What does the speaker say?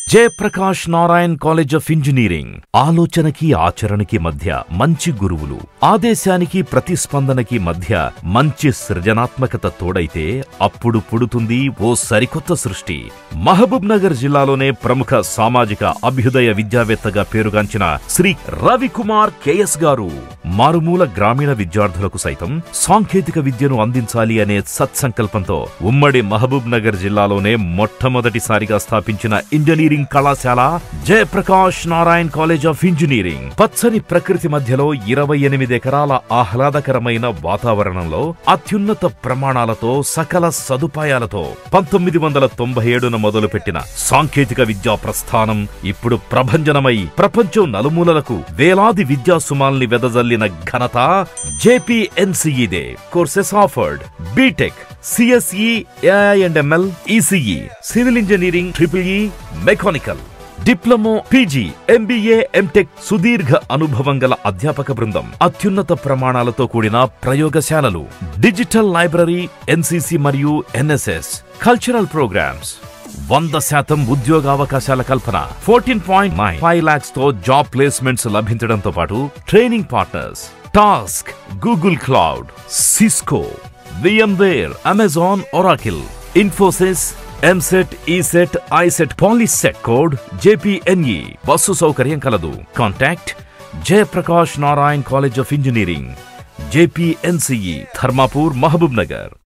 Jayaprakash Narayan college of engineering ఆలోచనకి ఆచరణకి మధ్య మంచి గురువులు ఆదేశానికి ప్రతిస్పందనకి మధ్య మంచి సృజనాత్మకత తోడైతే అప్పుడు పుడుతుంది ఓ సరికొత్త సృష్టి మహబూబ్ నగర్ జిల్లాలోనే ప్రముఖ సామాజిక అభ్యుదయ విద్యావేత్తగా పేరుగాంచిన శ్రీ రవికుమార్ కెఎస్ గారు మారుమూల గ్రామీణ విద్యార్థులకు సైతం సాంకేతిక విద్యను అందించాలి అనే సత్సంకల్పంతో ఉమ్మడి మహబూబ్ నగర్ జిల్లాలోనే మొట్టమొదటిసారిగా స్థాపించిన ఇంజనీరింగ్ కళాశాల Jayaprakash Narayan college of engineering పచ్చని ప్రకృతి మధ్యలో ఇరవై ఎనిమిది ఎకరాల ఆహ్లాదకరమైన వాతావరణంలో అత్యున్నత ప్రమాణాలతో సకల సదుపాయాలతో పంతొమ్మిది వందల తొంభై ఏడున మొదలుపెట్టిన సాంకేతిక విద్యా ప్రస్థానం ఇప్పుడు ప్రభంజనమై ప్రపంచం నలుమూలలకు వేలాది విద్యా సుమాల్ని వెదజల్లిన ఘనత జేపీఎన్సీఈదే courses offered BTech CSE AI and ML ECE civil engineering triple E mechanical diploma PG MBA MTech సుదీర్ఘ అనుభవం గల అధ్యాపక బృందం అత్యున్నత ప్రమాణాలతో కూడిన ప్రయోగశాలలు డిజిటల్ లైబ్రరీ ఎన్సీసీ మరియు ఎన్ఎస్ఎస్ కల్చరల్ ప్రోగ్రామ్స్ వంద శాతం ఉద్యోగావకాశాల కల్పన fourteen point nine five lakhs తో జాబ్ ప్లేస్మెంట్స్ లభించడంతో పాటు training partners TASK Google cloud Cisco VMware Amazon Oracle Infosys EAMCET ECET ICET POLYCET code JPNE bus సౌకర్యం కలదు contact Jayaprakash Narayan college of engineering JPNCE Dharmapur Mahabub Nagar